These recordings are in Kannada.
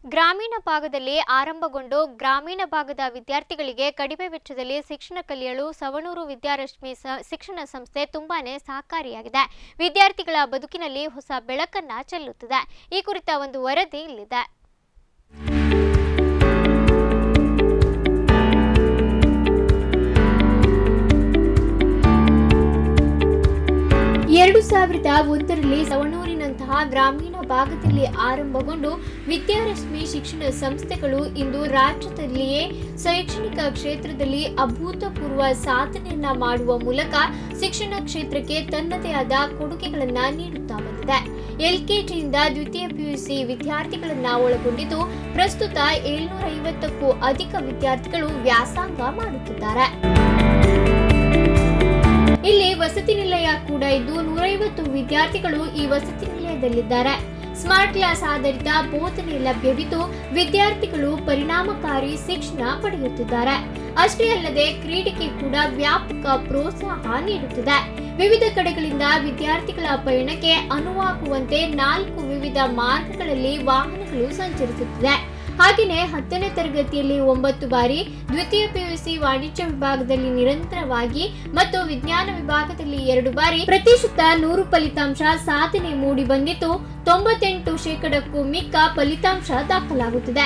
ಗ್ರಾಮೀಣ ಭಾಗದಲ್ಲಿ ಆರಂಭಗೊಂಡು ಗ್ರಾಮೀಣ ಭಾಗದ ವಿದ್ಯಾರ್ಥಿಗಳಿಗೆ ಕಡಿಮೆ ವೆಚ್ಚದಲ್ಲಿ ಶಿಕ್ಷಣ ಕಲಿಯಲು ಸವಣೂರು ವಿದ್ಯಾರಶ್ಮಿ ಸ- ಶಿಕ್ಷಣ ಸಂಸ್ಥೆ ತುಂಬಾನೇ ಸಹಕಾರಿಯಾಗಿದೆ ವಿದ್ಯಾರ್ಥಿಗಳ ಬದುಕಿನಲ್ಲಿ ಹೊಸ ಬೆಳಕನ್ನ ಚೆಲ್ಲುತ್ತಿದೆ ಈ ಕುರಿತ ಒಂದು ವರದಿ ಇಲ್ಲಿದೆ ಎರಡು ಸಾವಿರದ ಒಂದರಲ್ಲಿ ಸವಣೂರಿನಂತಹ ಗ್ರಾಮೀಣ ಭಾಗದಲ್ಲಿ ಆರಂಭಗೊಂಡು ವಿದ್ಯಾರಶ್ಮಿ ಶಿಕ್ಷಣ ಸಂಸ್ಥೆಗಳು ಇಂದು ರಾಜ್ಯದಲ್ಲಿಯೇ ಶೈಕ್ಷಣಿಕ ಕ್ಷೇತ್ರದಲ್ಲಿ ಅಭೂತಪೂರ್ವ ಸಾಧನೆಯನ್ನ ಮಾಡುವ ಮೂಲಕ ಶಿಕ್ಷಣ ಕ್ಷೇತ್ರಕ್ಕೆ ತನ್ನದೇ ಆದ ಕೊಡುಗೆಗಳನ್ನ ನೀಡುತ್ತಾ ಬಂದಿದೆ ಎಲ್ಕೆಜಿಯಿಂದ ದ್ವಿತೀಯ ಪಿಯುಸಿ ವಿದ್ಯಾರ್ಥಿಗಳನ್ನ ಒಳಗೊಂಡಿದ್ದು ಪ್ರಸ್ತುತ ಏಳ್ನೂರ ಐವತ್ತಕ್ಕೂ ಅಧಿಕ ವಿದ್ಯಾರ್ಥಿಗಳು ವ್ಯಾಸಂಗ ಮಾಡುತ್ತಿದ್ದಾರೆ ಇಲ್ಲಿ ವಸತಿ ನಿಲಯ ಕೂಡ ಇದ್ದು ನೂರೈವತ್ತು ವಿದ್ಯಾರ್ಥಿಗಳು ಈ ವಸತಿ ನಿಲಯದಲ್ಲಿದ್ದಾರೆ ಸ್ಮಾರ್ಟ್ ಕ್ಲಾಸ್ ಆಧಾರಿತ ಬೋಧನೆ ಲಭ್ಯವಿದ್ದು ವಿದ್ಯಾರ್ಥಿಗಳು ಪರಿಣಾಮಕಾರಿ ಶಿಕ್ಷಣ ಪಡೆಯುತ್ತಿದ್ದಾರೆ ಅಷ್ಟೇ ಅಲ್ಲದೆ ಕ್ರೀಡೆಗೆ ಕೂಡ ವ್ಯಾಪಕ ಪ್ರೋತ್ಸಾಹ ನೀಡುತ್ತಿದೆ ವಿವಿಧ ಕಡೆಗಳಿಂದ ವಿದ್ಯಾರ್ಥಿಗಳ ಪಯಣಕ್ಕೆ ಅನುವಾಗುವಂತೆ ನಾಲ್ಕು ವಿವಿಧ ಮಾರ್ಗಗಳಲ್ಲಿ ವಾಹನಗಳು ಸಂಚರಿಸುತ್ತಿದೆ ಹಾಗೆಯೇ ಹತ್ತನೇ ತರಗತಿಯಲ್ಲಿ ಒಂಬತ್ತು ಬಾರಿ ದ್ವಿತೀಯ ಪಿಯುಸಿ ವಾಣಿಜ್ಯ ವಿಭಾಗದಲ್ಲಿ ನಿರಂತರವಾಗಿ ಮತ್ತು ವಿಜ್ಞಾನ ವಿಭಾಗದಲ್ಲಿ ಎರಡು ಬಾರಿ ಪ್ರತಿಶತ ನೂರು ಫಲಿತಾಂಶ ಸಾಧನೆ ಮೂಡಿ ಬಂದಿದ್ದು ತೊಂಬತ್ತೆಂಟು ಶೇಕಡಕ್ಕೂ ಮಿಕ್ಕ ಫಲಿತಾಂಶ ದಾಖಲಾಗುತ್ತಿದೆ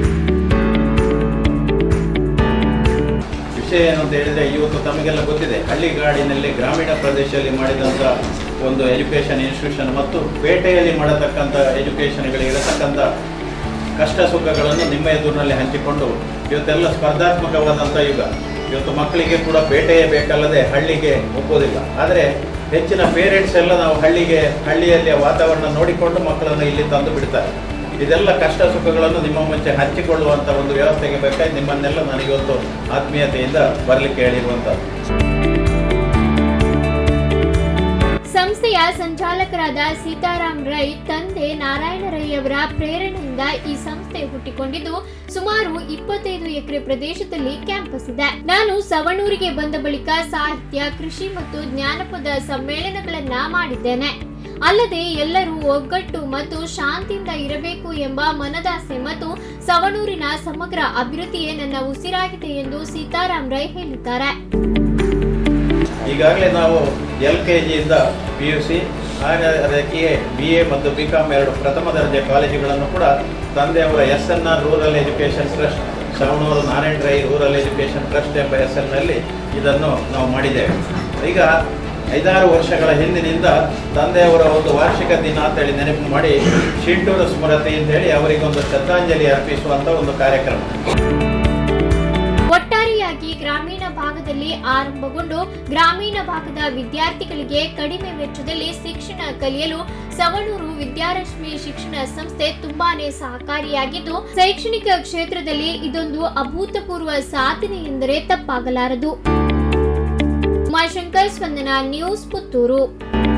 ವಿಷಯ ಏನು ಅಂತ ಹೇಳಿದ್ರೆ ಇವತ್ತು ತಮಗೆಲ್ಲ ಗೊತ್ತಿದೆ ಹಳ್ಳಿಗಾಡಿನಲ್ಲಿ ಗ್ರಾಮೀಣ ಪ್ರದೇಶದಲ್ಲಿ ಮಾಡಿದಂಥ ಒಂದು ಎಜುಕೇಷನ್ ಇನ್ಸ್ಟಿಟ್ಯೂಷನ್ ಮತ್ತು ಪೇಟೆಯಲ್ಲಿ ಮಾಡತಕ್ಕಂಥ ಎಜುಕೇಷನ್ಗಳಿರತಕ್ಕಂಥ ಕಷ್ಟ ಸುಖಗಳನ್ನು ನಿಮ್ಮ ಎದುರಿನಲ್ಲಿ ಹಂಚಿಕೊಂಡು ಇವತ್ತೆಲ್ಲ ಸ್ಪರ್ಧಾತ್ಮಕವಾದಂಥ ಯುಗ ಇವತ್ತು ಮಕ್ಕಳಿಗೆ ಕೂಡ ಪೇಟೆಯೇ ಬೇಕಲ್ಲದೆ ಹಳ್ಳಿಗೆ ಒಪ್ಪೋದಿಲ್ಲ ಆದರೆ ಹೆಚ್ಚಿನ ಪೇರೆಂಟ್ಸ್ ಎಲ್ಲ ನಾವು ಹಳ್ಳಿಗೆ ಹಳ್ಳಿಯಲ್ಲಿ ವಾತಾವರಣ ನೋಡಿಕೊಂಡು ಮಕ್ಕಳನ್ನು ಇಲ್ಲಿ ತಂದು ಬಿಡ್ತಾರೆ ಇದೆಲ್ಲ ಕಷ್ಟ ಸುಖಗಳನ್ನು ನಿಮ್ಮ ಮುಂಚೆ ಹಂಚಿಕೊಳ್ಳುವಂಥ ಒಂದು ವ್ಯವಸ್ಥೆಗೆ ಬೇಕಾಗಿ ನಿಮ್ಮನ್ನೆಲ್ಲ ನನಗಿವತ್ತು ಆತ್ಮೀಯತೆಯಿಂದ ಬರಲಿಕ್ಕೆ ಹೇಳಿರುವಂಥದ್ದು ಸಂಸ್ಥೆಯ ಸಂಚಾಲಕರಾದ ಸೀತಾರಾಮ್ ರೈ ತಂದೆ ನಾರಾಯಣ ರೈ ಅವರ ಪ್ರೇರಣೆಯಿಂದ ಈ ಸಂಸ್ಥೆ ಹುಟ್ಟಿಕೊಂಡಿದ್ದು ಸುಮಾರು ಇಪ್ಪತ್ತೈದು ಎಕರೆ ಪ್ರದೇಶದಲ್ಲಿ ಕ್ಯಾಂಪಸ್ ಇದೆ ನಾನು ಸವಣೂರಿಗೆ ಬಂದ ಬಳಿಕ ಸಾಹಿತ್ಯ ಕೃಷಿ ಮತ್ತು ಜ್ಞಾನಪದ ಸಮ್ಮೇಳನಗಳನ್ನ ಮಾಡಿದ್ದೇನೆ ಅಲ್ಲದೆ ಎಲ್ಲರೂ ಒಗ್ಗಟ್ಟು ಮತ್ತು ಶಾಂತಿಯಿಂದ ಇರಬೇಕು ಎಂಬ ಮನದಾಸೆ ಮತ್ತು ಸವಣೂರಿನ ಸಮಗ್ರ ಅಭಿವೃದ್ಧಿಯೇ ನನ್ನ ಉಸಿರಾಗಿದೆ ಎಂದು ಸೀತಾರಾಮ್ ರೈ ಹೇಳಿದ್ದಾರೆ ಈಗಾಗಲೇ ನಾವು ಎಲ್ ಕೆ ಜಿಯಿಂದ ಪಿ ಯು ಸಿ ಹಾಗೆ ಅದಕ್ಕೆ ಬಿ ಎ ಮತ್ತು ಬಿ ಕಾಮ್ ಎರಡು ಪ್ರಥಮ ದರ್ಜೆ ಕಾಲೇಜುಗಳನ್ನು ಕೂಡ ತಂದೆಯವರ S N R rural education trust Shravanur Narayana Rai rural education trust ಎಂಬ ಹೆಸರಿನಲ್ಲಿ ಇದನ್ನು ನಾವು ಮಾಡಿದ್ದೇವೆ ಈಗ ಐದಾರು ವರ್ಷಗಳ ಹಿಂದಿನಿಂದ ತಂದೆಯವರ ಒಂದು ವಾರ್ಷಿಕ ದಿನ ಅಂತೇಳಿ ನೆನಪು ಮಾಡಿ ಶಿಂಟೂರ ಸ್ಮೃತಿ ಅಂತೇಳಿ ಅವರಿಗೊಂದು ಶ್ರದ್ಧಾಂಜಲಿ ಅರ್ಪಿಸುವಂಥ ಒಂದು ಕಾರ್ಯಕ್ರಮ ಒಟ್ಟಾರೆಯಾಗಿ ಗ್ರಾಮೀಣ ಭಾಗದಲ್ಲಿ ಆರಂಭಗೊಂಡು ಗ್ರಾಮೀಣ ಭಾಗದ ವಿದ್ಯಾರ್ಥಿಗಳಿಗೆ ಕಡಿಮೆ ವೆಚ್ಚದಲ್ಲಿ ಶಿಕ್ಷಣ ಕಲಿಯಲು ಸವಣೂರು ವಿದ್ಯಾರಶ್ಮಿ ಶಿಕ್ಷಣ ಸಂಸ್ಥೆ ತುಂಬಾನೇ ಸಹಕಾರಿಯಾಗಿದ್ದು ಶೈಕ್ಷಣಿಕ ಕ್ಷೇತ್ರದಲ್ಲಿ ಇದೊಂದು ಅಭೂತಪೂರ್ವ ಸಾಧನೆ ಎಂದರೆ ತಪ್ಪಾಗಲಾರದು ಉಮಾಶಂಕರ್ ಸ್ಪಂದನ ನ್ಯೂಸ್ ಪುತ್ತೂರು